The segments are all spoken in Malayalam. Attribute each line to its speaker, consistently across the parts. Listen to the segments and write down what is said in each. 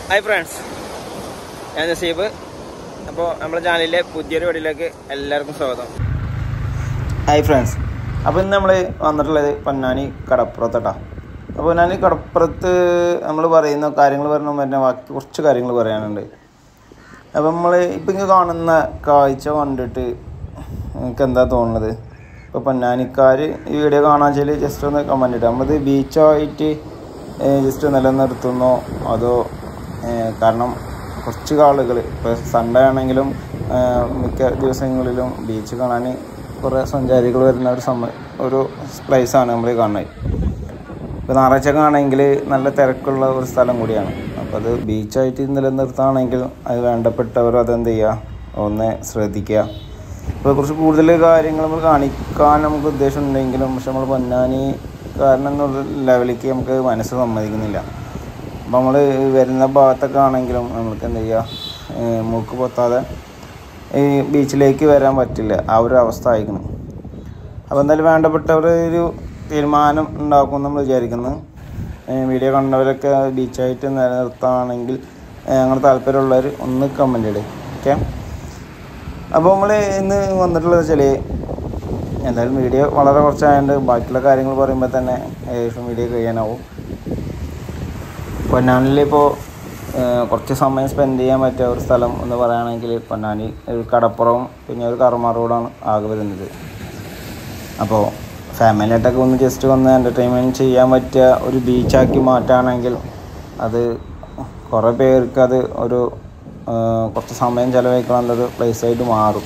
Speaker 1: ഹായ് ഫ്രണ്ട്സ് ഞാൻ നസീബ് അപ്പോൾ നമ്മുടെ ചാനലിലെ പുതിയൊരു വീഡിയോയിലേക്ക് എല്ലാവർക്കും സ്വാഗതം ഹായ് ഫ്രണ്ട്സ് അപ്പോൾ ഇന്ന് നമ്മൾ വന്നിട്ടുള്ളത് പൊന്നാനി കടപ്പുറത്തോട്ടാ അപ്പോൾ പൊന്നാനി കടപ്പുറത്ത് നമ്മൾ പറയുന്ന കാര്യങ്ങൾ പറഞ്ഞ തന്നെ ബാക്കി കുറച്ച് കാര്യങ്ങൾ പറയാനുണ്ട് അപ്പോൾ നമ്മൾ ഇപ്പം ഇങ്ങനെ കാണുന്ന കാഴ്ച കണ്ടിട്ട് നിങ്ങൾക്ക് എന്താ തോന്നുന്നത് ഇപ്പോൾ പൊന്നാനിക്കാർ ഈ വീഡിയോ കാണാൻ വെച്ചാൽ ജസ്റ്റ് ഒന്ന് കമൻറ്റ് ഇട്ടാൽ നമ്മത് ബീച്ചായിട്ട് ജസ്റ്റ് നിലനിർത്തുന്നോ അതോ ഏഹ് കാരണം കുറച്ച് ആളുകൾ ഇപ്പോൾ സൺഡേ ആണെങ്കിലും ഏഹ് മിക്ക ദിവസങ്ങളിലും ബീച്ച് കാണാൻ കുറേ സഞ്ചാരികൾ വരുന്ന ഒരു സമ ഒരു പ്ലേസാണ് നമ്മൾ കാണുന്നത് ഇപ്പോൾ ഞായറാഴ്ചയൊക്കെ ആണെങ്കിൽ നല്ല തിരക്കുള്ള ഒരു സ്ഥലം കൂടിയാണ് അപ്പോൾ അത് ബീച്ചായിട്ട് നിലനിർത്തുകയാണെങ്കിൽ അത് വേണ്ടപ്പെട്ടവർ അതെന്ത് ചെയ്യുക ഒന്ന് ശ്രദ്ധിക്കുക ഇപ്പോൾ കുറച്ച് കൂടുതൽ കാര്യങ്ങൾ നമ്മൾ കാണിക്കാൻ നമുക്ക് ഉദ്ദേശം ഉണ്ടെങ്കിലും പക്ഷെ നമ്മൾ പൊന്നാനി കാരണം എന്നുള്ള ലെവലിലേക്ക് നമുക്ക് മനസ്സ് സമ്മതിക്കുന്നില്ല അപ്പോൾ നമ്മൾ വരുന്ന ഭാഗത്തൊക്കെ ആണെങ്കിലും നമുക്ക് എന്ത് ചെയ്യുക ഏഹ് മൂക്ക് പൊത്താതെ ഈ ബീച്ചിലേക്ക് വരാൻ പറ്റില്ല ആ ഒരു അവസ്ഥ ആയിരിക്കണം അപ്പോൾ എന്തായാലും വേണ്ടപ്പെട്ടവർ ഒരു തീരുമാനം ഉണ്ടാക്കും നമ്മൾ വിചാരിക്കുന്നു ഏഹ് വീഡിയോ കണ്ടവരൊക്കെ ബീച്ചായിട്ട് നിലനിർത്തുകയാണെങ്കിൽ അങ്ങനെ താല്പര്യമുള്ളവർ ഒന്ന് കമൻ്റ് ഇടും ഓക്കെ അപ്പോൾ നമ്മൾ ഇന്ന് വന്നിട്ടുള്ളത് വെച്ചാൽ എന്തായാലും വീഡിയോ വളരെ കുറച്ചായതുകൊണ്ട് ബാക്കിയുള്ള കാര്യങ്ങൾ പറയുമ്പോൾ തന്നെ ഏകദേശം വീഡിയോ കഴിയാനാവും പൊന്നാനിലിപ്പോൾ കുറച്ച് സമയം സ്പെൻഡ് ചെയ്യാൻ പറ്റിയ ഒരു സ്ഥലം എന്ന് പറയുകയാണെങ്കിൽ പൊന്നാനി ഒരു കടപ്പുറവും പിന്നെ ഒരു കർമ്മ റോഡാണ് ആകെ വരുന്നത് അപ്പോൾ ഫാമിലിയായിട്ടൊക്കെ ഒന്ന് ജസ്റ്റ് വന്ന് എൻ്റർടൈൻമെൻറ്റ് ചെയ്യാൻ പറ്റിയ ഒരു ബീച്ചാക്കി മാറ്റുകയാണെങ്കിൽ അത് കുറേ പേർക്ക് അത് ഒരു ആ, കുറച്ച് സമയം ചിലവഴിക്കാനുള്ളൊരു പ്ലേസായിട്ട് മാറും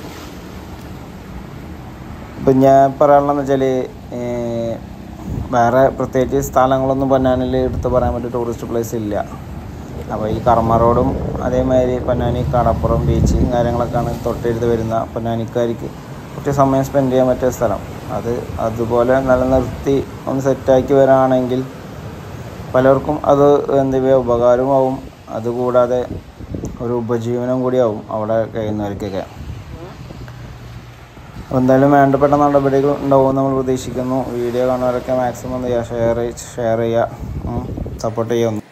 Speaker 1: ഇപ്പം ഞാൻ പറയാനുള്ളതെന്ന് വെച്ചാൽ വേറെ പ്രത്യേകിച്ച് സ്ഥലങ്ങളൊന്നും പൊന്നാനിൽ എടുത്ത് പറയാൻ പറ്റിയ ടൂറിസ്റ്റ് പ്ലേസ് ഇല്ല അപ്പോൾ ഈ കർമ്മ റോഡും അതേമാതിരി പൊന്നാനി കടപ്പുറം ബീച്ച് കാര്യങ്ങളൊക്കെയാണ് തൊട്ടടുത്ത് വരുന്ന പൊന്നാനിക്കാർക്ക് കുറച്ച് സമയം സ്പെൻഡ് ചെയ്യാൻ പറ്റിയ സ്ഥലം അത് അതുപോലെ നിലനിർത്തി ഒന്ന് സെറ്റാക്കി വരാണെങ്കിൽ പലർക്കും അത് എന്താ പറയുക ഉപകാരമാവും അതുകൂടാതെ ഒരു ഉപജീവനം കൂടിയാവും അവിടെ കഴിയുന്നവർക്കൊക്കെ അപ്പോൾ എന്തായാലും വേണ്ടപ്പെട്ട നടപടികൾ ഉണ്ടാവും നമ്മൾ പ്രതീക്ഷിക്കുന്നു വീഡിയോ കാണുന്നവരൊക്കെ മാക്സിമം എന്ത് ചെയ്യുക ഷെയർ ഷെയർ ചെയ്യുക സപ്പോർട്ട് ചെയ്യുന്നു